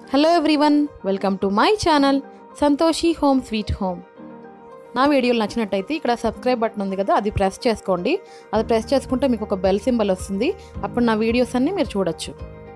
hello everyone welcome to my channel Santoshi home sweet home నా వీడియోలు నచ్చినట్టయితే ఇక్కడ సబ్స్క్రైబ్ బటన్ ఉంది కదా అది ప్రెస్ చేసుకోండి అది ప్రెస్ చేసుకుంటే మీకు ఒక బెల్ సింబల్ వస్తుంది అప్పుడు నా వీడియోస్ అన్నీ మీరు చూడొచ్చు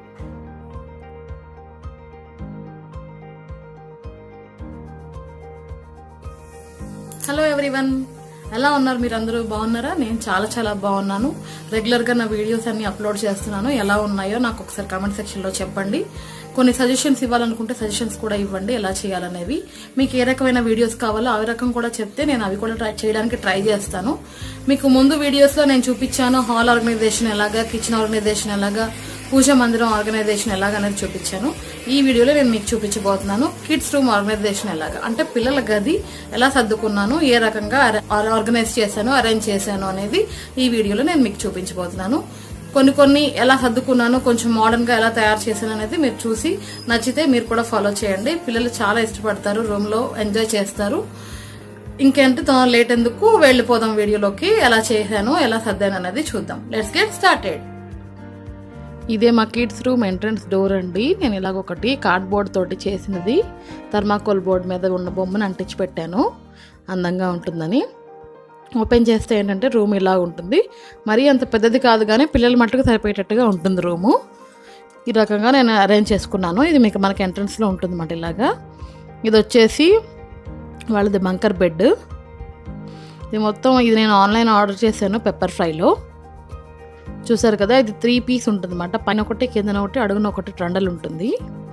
హలో ఎవ్రీవన్ ఎలా ఉన్నారు మీరు అందరూ బాగున్నారా నేను చాలా చాలా బాగున్నాను రెగ్యులర్గా నా వీడియోస్ అన్ని అప్లోడ్ చేస్తున్నాను ఎలా ఉన్నాయో నాకు ఒకసారి కామెంట్ సెక్షన్లో చెప్పండి కొన్ని సజెషన్స్ ఇవ్వాలనుకుంటే సజెషన్స్ కూడా ఇవ్వండి ఎలా చేయాలనేవి మీకు ఏ రకమైన వీడియోస్ కావాలో అవి రకం కూడా చెప్తే నేను అవి కూడా ట్రై చేయడానికి ట్రై చేస్తాను మీకు ముందు వీడియోస్లో నేను చూపించాను హాల్ ఆర్గనైజేషన్ ఎలాగా కిచెన్ ఆర్గనైజేషన్ ఎలాగా పూజ మందిరం ఆర్గనైజేషన్ ఎలాగా అనేది చూపించాను ఈ వీడియోలో నేను మీకు చూపించబోతున్నాను కిడ్స్ రూమ్ ఆర్గనైజేషన్ ఎలాగా అంటే పిల్లల గది ఎలా సర్దుకున్నాను ఏ రకంగా ఆర్గనైజ్ చేశాను అరేంజ్ చేశాను అనేది ఈ వీడియోలో నేను మీకు చూపించబోతున్నాను కొన్ని కొన్ని ఎలా సర్దుకున్నాను కొంచెం మోడర్న్ గా ఎలా తయారు చేశాను అనేది మీరు చూసి నచ్చితే మీరు కూడా ఫాలో చేయండి పిల్లలు చాలా ఇష్టపడతారు రూమ్ లో ఎంజాయ్ చేస్తారు ఇంకేంటి లేట్ ఎందుకు వెళ్ళిపోదాం వీడియోలోకి ఎలా చేశాను ఎలా సర్దాను అనేది చూద్దాం లెట్స్ గెట్ స్టార్టెడ్ ఇదే మా కిడ్స్ రూమ్ ఎంట్రన్స్ డోర్ అండి నేను ఇలాగ ఒకటి కార్డ్బోర్డ్ తోటి చేసినది థర్మాకోల్ బోర్డ్ మీద ఉన్న బొమ్మను అంటించి పెట్టాను అందంగా ఉంటుందని ఓపెన్ చేస్తే ఏంటంటే రూమ్ ఇలా ఉంటుంది మరీ అంత పెద్దది కాదు కానీ పిల్లల మట్టుకు సరిపోయేటట్టుగా ఉంటుంది రూము ఈ రకంగా నేను అరేంజ్ చేసుకున్నాను ఇది మీకు మనకి ఎంట్రన్స్లో ఉంటుంది అన్నమాట ఇలాగా ఇది వచ్చేసి వాళ్ళది బంకర్ బెడ్ ఇది మొత్తం ఇది నేను ఆన్లైన్ ఆర్డర్ చేశాను పెప్పర్ ఫ్రైలో చూసారు కదా ఇది త్రీ పీస్ ఉంటుంది అనమాట పైన ఒకటి కిందన ఒకటి అడుగున ఒకటి ట్రండల్ ఉంటుంది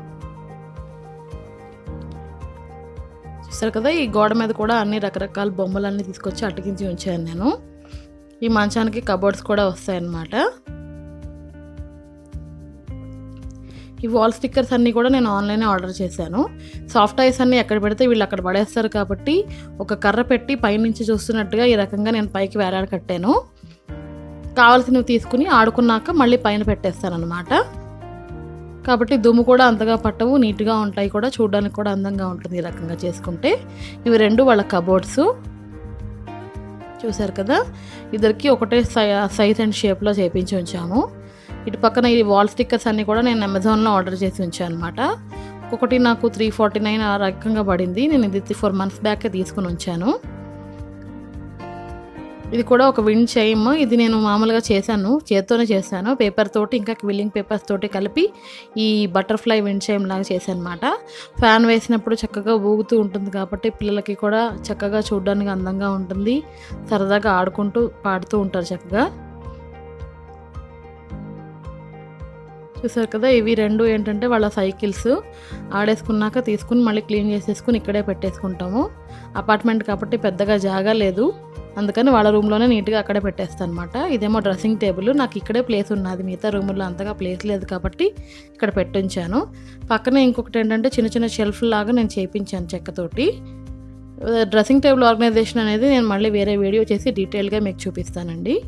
చూసారు కదా ఈ గోడ మీద కూడా అన్ని రకరకాల బొమ్మలన్నీ తీసుకొచ్చి అతికించి ఉంచాను నేను ఈ మంచానికి కబోర్డ్స్ కూడా వస్తాయన్నమాట ఈ వాల్ స్టిక్కర్స్ అన్నీ కూడా నేను ఆన్లైన్ ఆర్డర్ చేశాను సాఫ్ట్ ఐస్ అన్నీ ఎక్కడ పెడితే వీళ్ళు అక్కడ పడేస్తారు కాబట్టి ఒక కర్ర పెట్టి పైనుంచి చూస్తున్నట్టుగా ఈ రకంగా నేను పైకి వేలాడ కట్టాను కావాల్సినవి తీసుకుని ఆడుకున్నాక మళ్ళీ పైన పెట్టేస్తాను అనమాట కాబట్టి దుమ్ము కూడా అంతగా పట్టవు నీట్గా ఉంటాయి కూడా చూడడానికి కూడా అందంగా ఉంటుంది ఈ రకంగా చేసుకుంటే ఇవి రెండు వాళ్ళ కబోర్డ్స్ చూసారు కదా ఇద్దరికి ఒకటే సై సైజ్ అండ్ షేప్లో చేపించి ఉంచాము ఇటు పక్కన ఈ వాల్ స్టిక్కర్స్ అన్నీ కూడా నేను అమెజాన్లో ఆర్డర్ చేసి ఉంచాను అనమాట ఒకటి నాకు త్రీ ఫార్టీ నైన్ ఆ రకంగా పడింది నేను ఇది త్రీ ఫోర్ మంత్స్ బ్యాకే తీసుకుని ఉంచాను ఇది కూడా ఒక విండ్ చైమ్ ఇది నేను మామూలుగా చేశాను చేత్తోనే చేశాను పేపర్ తోటి ఇంకా క్విల్లింగ్ పేపర్స్ తోటి కలిపి ఈ బటర్ఫ్లై విండ్ చైమ్ లాగా చేశాను అనమాట ఫ్యాన్ వేసినప్పుడు చక్కగా ఊగుతూ ఉంటుంది కాబట్టి పిల్లలకి కూడా చక్కగా చూడడానికి అందంగా ఉంటుంది సరదాగా ఆడుకుంటూ పాడుతూ ఉంటారు చక్కగా చూసారు కదా ఇవి రెండు ఏంటంటే వాళ్ళ సైకిల్స్ ఆడేసుకున్నాక తీసుకుని మళ్ళీ క్లీన్ చేసేసుకుని ఇక్కడే పెట్టేసుకుంటాము అపార్ట్మెంట్ కాబట్టి పెద్దగా జాగా లేదు అందుకని వాళ్ళ రూమ్లోనే నీట్గా అక్కడే పెట్టేస్తాను అనమాట ఇదేమో డ్రెస్సింగ్ టేబుల్ నాకు ఇక్కడే ప్లేస్ ఉన్నది మిగతా రూముల్లో అంతగా ప్లేస్ లేదు కాబట్టి ఇక్కడ పెట్టించాను పక్కనే ఇంకొకటి ఏంటంటే చిన్న చిన్న షెల్ఫ్ లాగా నేను చేయించాను చెక్కతోటి డ్రెస్సింగ్ టేబుల్ ఆర్గనైజేషన్ అనేది నేను మళ్ళీ వేరే వీడియో చేసి డీటెయిల్గా మీకు చూపిస్తానండి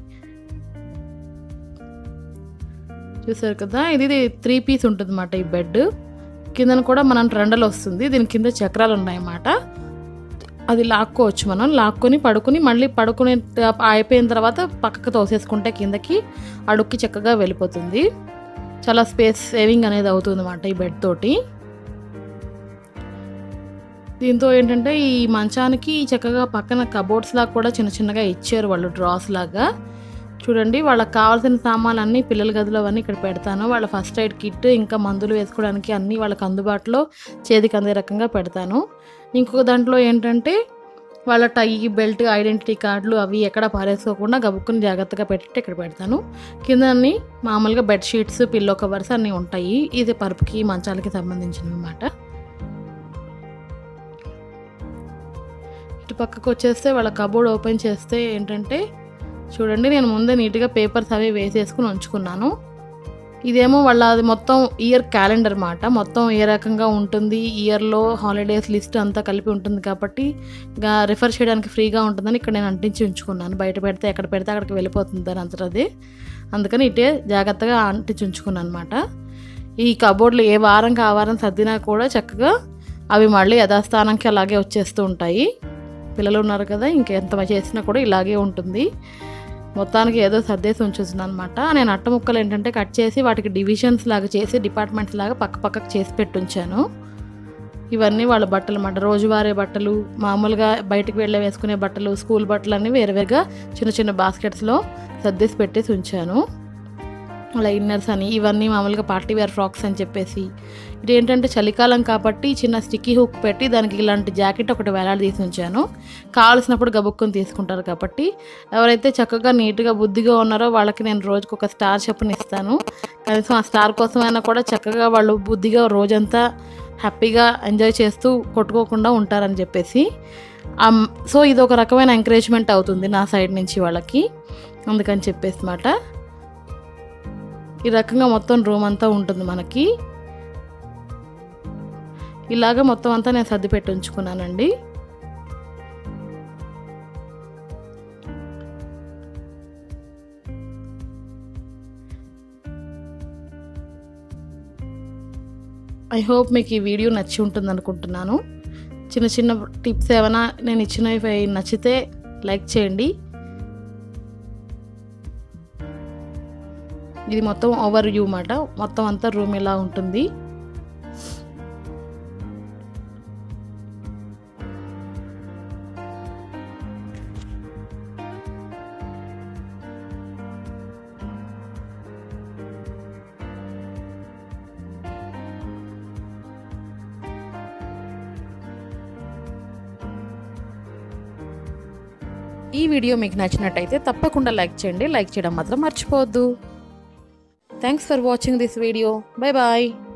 చూసారు కదా ఇది త్రీ పీస్ ఉంటుంది అన్నమాట ఈ బెడ్ కిందన కూడా మనం ట్రెండల్ వస్తుంది దీని కింద చక్రాలు ఉన్నాయన్నమాట అది లాక్కోవచ్చు మనం లాక్కొని పడుకుని మళ్ళీ పడుకునే అయిపోయిన తర్వాత పక్కకు తోసేసుకుంటే కిందకి అడుక్కి చక్కగా వెళ్ళిపోతుంది చాలా స్పేస్ సేవింగ్ అనేది అవుతుంది అన్నమాట ఈ బెడ్ తోటి దీంతో ఏంటంటే ఈ మంచానికి చక్కగా పక్కన కబోర్డ్స్ లాగా కూడా చిన్న చిన్నగా ఇచ్చారు వాళ్ళు డ్రాస్ లాగా చూడండి వాళ్ళకి కావాల్సిన సామాన్లు పిల్లల గదిలో అవన్నీ ఇక్కడ పెడతాను వాళ్ళ ఫస్ట్ ఎయిడ్ కిట్ ఇంకా మందులు వేసుకోవడానికి అన్నీ వాళ్ళకి అందుబాటులో చేతికి అందే రకంగా పెడతాను ఇంకొక దాంట్లో ఏంటంటే వాళ్ళ టై బెల్ట్ ఐడెంటిటీ కార్డులు అవి ఎక్కడ పారేసుకోకుండా గబుక్కుని జాగ్రత్తగా పెట్టి ఇక్కడ పెడతాను కింద అన్ని మామూలుగా బెడ్షీట్స్ పిల్లో కవర్స్ అన్నీ ఉంటాయి ఇది పరుపుకి మంచాలకి సంబంధించినవి అనమాట ఇటు పక్కకు వచ్చేస్తే వాళ్ళ కబోర్డ్ ఓపెన్ చేస్తే ఏంటంటే చూడండి నేను ముందే నీట్గా పేపర్స్ అవి వేసేసుకుని ఉంచుకున్నాను ఇదేమో వాళ్ళ అది మొత్తం ఇయర్ క్యాలెండర్ మాట మొత్తం ఏ రకంగా ఉంటుంది ఇయర్లో హాలిడేస్ లిస్ట్ అంతా కలిపి ఉంటుంది కాబట్టి ఇంకా రిఫర్ చేయడానికి ఫ్రీగా ఉంటుందని ఇక్కడ నేను అంటించి ఉంచుకున్నాను బయట పెడితే ఎక్కడ పెడితే అక్కడికి వెళ్ళిపోతుంది దాని అంతటది అందుకని ఇటే జాగ్రత్తగా అంటించి ఉంచుకున్నాను అనమాట ఈ కబోర్డ్లు ఏ వారంకి ఆ వారం సర్దినా కూడా చక్కగా అవి మళ్ళీ యథాస్థానానికి అలాగే వచ్చేస్తూ ఉంటాయి పిల్లలు ఉన్నారు కదా ఇంకెంత చేసినా కూడా ఇలాగే ఉంటుంది మొత్తానికి ఏదో సర్దేసి ఉంచుతుంది అనమాట నేను అట్ట ముక్కలు ఏంటంటే కట్ చేసి వాటికి డివిజన్స్ లాగా చేసి డిపార్ట్మెంట్స్ లాగా పక్క పక్కకు చేసి పెట్టుంచాను ఇవన్నీ వాళ్ళ బట్టలు అన్నమాట రోజువారీ బట్టలు మామూలుగా బయటికి వెళ్ళే వేసుకునే బట్టలు స్కూల్ బట్టలు అన్నీ వేరు వేరుగా చిన్న చిన్న బాస్కెట్స్లో సర్దేసి పెట్టేసి ఉంచాను అలా ఇన్నర్స్ అని ఇవన్నీ మామూలుగా పార్టీ వేర్ ఫ్రాక్స్ అని చెప్పేసి ఇదేంటంటే చలికాలం కాబట్టి చిన్న స్టిక్కీ హుక్ పెట్టి దానికి ఇలాంటి జాకెట్ ఒకటి వేలాడి తీసి ఉంచాను కావాల్సినప్పుడు గబుక్కుని తీసుకుంటారు కాబట్టి ఎవరైతే చక్కగా నీట్గా బుద్ధిగా ఉన్నారో వాళ్ళకి నేను రోజుకు ఒక స్టార్ చొప్పున ఇస్తాను కనీసం ఆ స్టార్ కోసమైనా కూడా చక్కగా వాళ్ళు బుద్ధిగా రోజంతా హ్యాపీగా ఎంజాయ్ చేస్తూ కొట్టుకోకుండా ఉంటారని చెప్పేసి అమ్, సో ఇది ఒక రకమైన ఎంకరేజ్మెంట్ అవుతుంది నా సైడ్ నుంచి వాళ్ళకి అందుకని చెప్పేసి మాట ఈ రకంగా మొత్తం రూమ్ అంతా ఉంటుంది మనకి ఇలాగ మొత్తం అంతా నేను సర్ది పెట్టి ఉంచుకున్నానండి ఐ హోప్ మీకు ఈ వీడియో నచ్చి ఉంటుంది అనుకుంటున్నాను చిన్న చిన్న టిప్స్ ఏమైనా నేను ఇచ్చినవి నచ్చితే లైక్ చేయండి ఇది మొత్తం ఓవర్ వ్యూ మాట మొత్తం అంతా రూమ్ ఇలా ఉంటుంది ఈ వీడియో మీకు నచ్చినట్టయితే తప్పకుండా లైక్ చేయండి లైక్ చేయడం మాత్రం మర్చిపోవద్దు thanks for watching this video bye bye